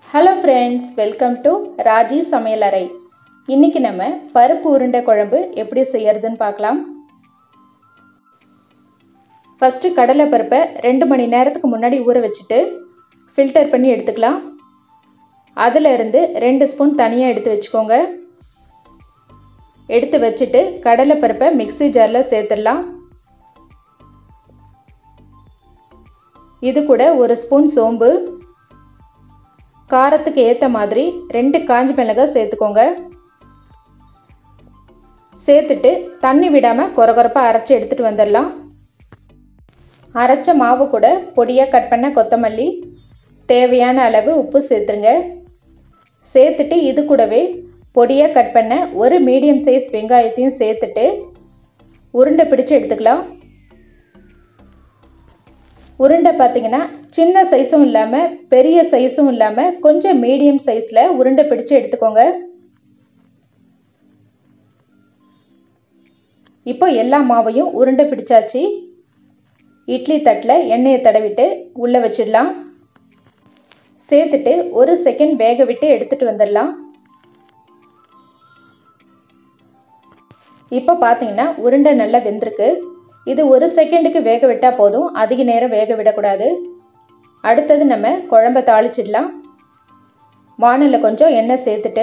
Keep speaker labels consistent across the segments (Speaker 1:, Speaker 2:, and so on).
Speaker 1: hello friends welcome to Raji சமையலறை இன்றைக்கி நம்ம பருப்பு உருண்டை குழம்பு எப்படி செய்யறதுன்னு பார்க்கலாம் ஃபஸ்ட்டு கடலை பருப்பை ரெண்டு மணி நேரத்துக்கு முன்னாடி ஊற வச்சுட்டு ஃபில்டர் பண்ணி எடுத்துக்கலாம் அதில் இருந்து ரெண்டு ஸ்பூன் தனியாக எடுத்து வச்சுக்கோங்க எடுத்து வச்சுட்டு கடலை பருப்பை மிக்சி ஜாரில் சேர்த்துடலாம் இது கூட ஒரு ஸ்பூன் சோம்பு காரத்துக்கு ஏற்ற மாதிரி ரெண்டு காஞ்சி மிளகாய் சேர்த்துக்கோங்க சேர்த்துட்டு தண்ணி விடாமல் கொரகொரப்பாக அரைச்சி எடுத்துகிட்டு வந்துடலாம் அரைச்ச மாவு கூட பொடியாக கட் பண்ண கொத்தமல்லி தேவையான அளவு உப்பு சேர்த்துருங்க சேர்த்துட்டு இது கூடவே பொடியாக கட் பண்ண ஒரு மீடியம் சைஸ் வெங்காயத்தையும் சேர்த்துட்டு உருண்டை பிடிச்சு எடுத்துக்கலாம் உருண்டை பார்த்தீங்கன்னா சின்ன சைஸும் இல்லாமல் பெரிய சைஸும் இல்லாமல் கொஞ்சம் மீடியம் சைஸில் உருண்டை பிடிச்சு எடுத்துக்கோங்க இப்போ எல்லா மாவையும் உருண்டை பிடிச்சாச்சு இட்லி தட்டில் எண்ணெயை தடவிட்டு உள்ளே வச்சிடலாம் சேர்த்துட்டு ஒரு செகண்ட் வேக விட்டு எடுத்துகிட்டு வந்துடலாம் இப்போ பார்த்தீங்கன்னா உருண்டை நல்லா வெந்திருக்கு இது ஒரு செகண்டுக்கு வேக விட்டால் போதும் அதிக நேரம் வேக விடக்கூடாது அடுத்தது நம்ம குழம்ப தாளிச்சிடலாம் வானலில் கொஞ்சம் எண்ணெய் சேர்த்துட்டு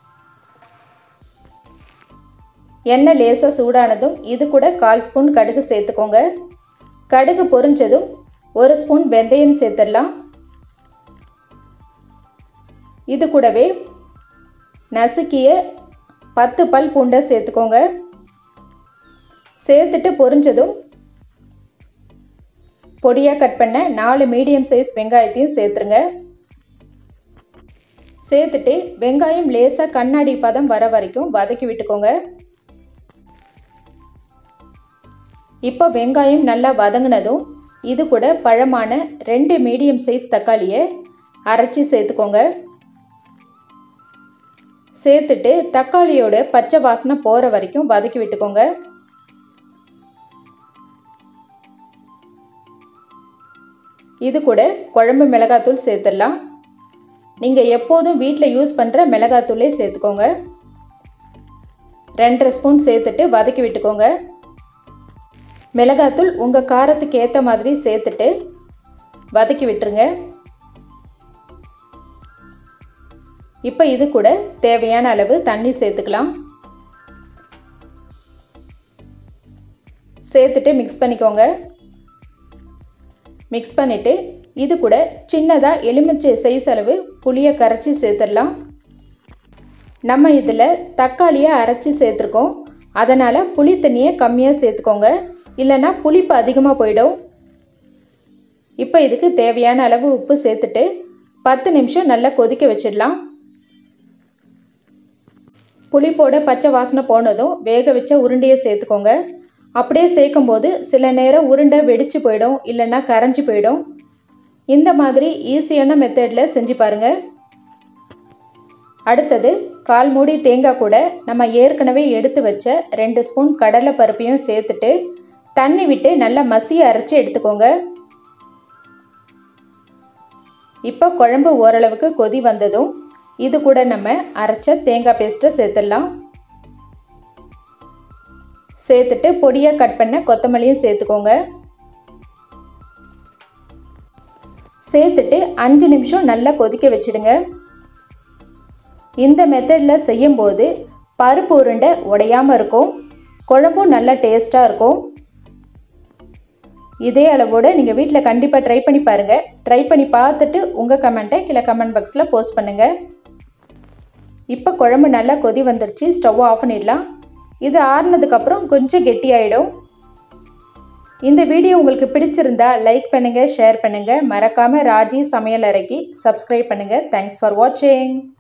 Speaker 1: எண்ணெய் லேசாக சூடானதும் இது கூட கால் ஸ்பூன் கடுகு சேர்த்துக்கோங்க கடுகு பொரிஞ்சதும் ஒரு ஸ்பூன் வெந்தயம் சேர்த்துடலாம் இது கூடவே நசுக்கிய பத்து பல் பூண்டை சேர்த்துக்கோங்க சேர்த்துட்டு பொரிஞ்சதும் பொடியாக கட் பண்ண நாலு மீடியம் சைஸ் வெங்காயத்தையும் சேர்த்துருங்க சேர்த்துட்டு வெங்காயம் லேசாக கண்ணாடி பதம் வர வரைக்கும் வதக்கி விட்டுக்கோங்க இப்போ வெங்காயம் நல்லா வதங்கினதும் இது கூட பழமான ரெண்டு மீடியம் சைஸ் தக்காளியை அரைச்சி சேர்த்துக்கோங்க சேர்த்துட்டு தக்காளியோட பச்சை வாசனை போகிற வரைக்கும் வதக்கி விட்டுக்கோங்க இது கூட குழம்பு மிளகாத்தூள் சேர்த்துடலாம் நீங்கள் எப்போதும் வீட்டில் யூஸ் பண்ணுற மிளகாத்தூளே சேர்த்துக்கோங்க ரெண்டரை ஸ்பூன் சேர்த்துட்டு வதக்கி விட்டுக்கோங்க மிளகாத்தூள் உங்கள் காரத்துக்கு ஏற்ற மாதிரி சேர்த்துட்டு வதக்கி விட்டுருங்க இப்போ இது கூட தேவையான அளவு தண்ணி சேர்த்துக்கலாம் சேர்த்துட்டு மிக்ஸ் பண்ணிக்கோங்க மிக்ஸ் பண்ணிவிட்டு இது கூட சின்னதாக எலுமிச்சை சைஸ் அளவு புளியை கரைச்சி சேர்த்துடலாம் நம்ம இதில் தக்காளியை அரைச்சி சேர்த்துருக்கோம் அதனால் புளி தண்ணியை கம்மியாக சேர்த்துக்கோங்க இல்லைன்னா புளிப்பு அதிகமாக போயிடும் இப்போ இதுக்கு தேவையான அளவு உப்பு சேர்த்துட்டு பத்து நிமிஷம் நல்லா கொதிக்க வச்சிடலாம் புளிப்போட பச்சை வாசனை போனதும் வேக வச்ச உருண்டையை சேர்த்துக்கோங்க அப்படியே சேர்க்கும் போது சில நேரம் உருண்டை வெடிச்சு போயிடும் இல்லைன்னா கரைஞ்சி போயிடும் இந்த மாதிரி ஈஸியான மெத்தடில் செஞ்சு பாருங்கள் அடுத்தது கால் மூடி தேங்காய் கூட நம்ம ஏற்கனவே எடுத்து வச்ச ரெண்டு ஸ்பூன் கடலை பருப்பையும் சேர்த்துட்டு தண்ணி விட்டு நல்லா மசிய அரைச்சி எடுத்துக்கோங்க இப்போ குழம்பு ஓரளவுக்கு கொதி வந்ததும் இது கூட நம்ம அரைச்ச தேங்காய் பேஸ்ட்டை சேர்த்துடலாம் சேர்த்துட்டு பொடியாக கட் பண்ண கொத்தமல்லியும் சேர்த்துக்கோங்க சேர்த்துட்டு அஞ்சு நிமிஷம் நல்லா கொதிக்க வச்சுடுங்க இந்த மெத்தடில் செய்யும்போது பருப்பு உருண்டை உடையாமல் இருக்கும் குழம்பும் நல்லா டேஸ்ட்டாக இருக்கும் இதே அளவோடு நீங்கள் வீட்டில் கண்டிப்பாக ட்ரை பண்ணி பாருங்கள் ட்ரை பண்ணி பார்த்துட்டு உங்கள் கமெண்ட்டை கீழே கமெண்ட் பாக்ஸில் போஸ்ட் பண்ணுங்கள் இப்போ குழம்பு நல்லா கொதி வந்துருச்சு ஸ்டவ் ஆஃப் பண்ணிடலாம் இது ஆறுனதுக்கப்புறம் கொஞ்சம் கெட்டியாயிடும் இந்த வீடியோ உங்களுக்கு பிடிச்சிருந்தா லைக் பண்ணுங்கள் ஷேர் பண்ணுங்கள் மறக்காமல் ராஜி சமையல் அறைக்கு சப்ஸ்கிரைப் பண்ணுங்கள் தேங்க்ஸ் ஃபார் வாட்சிங்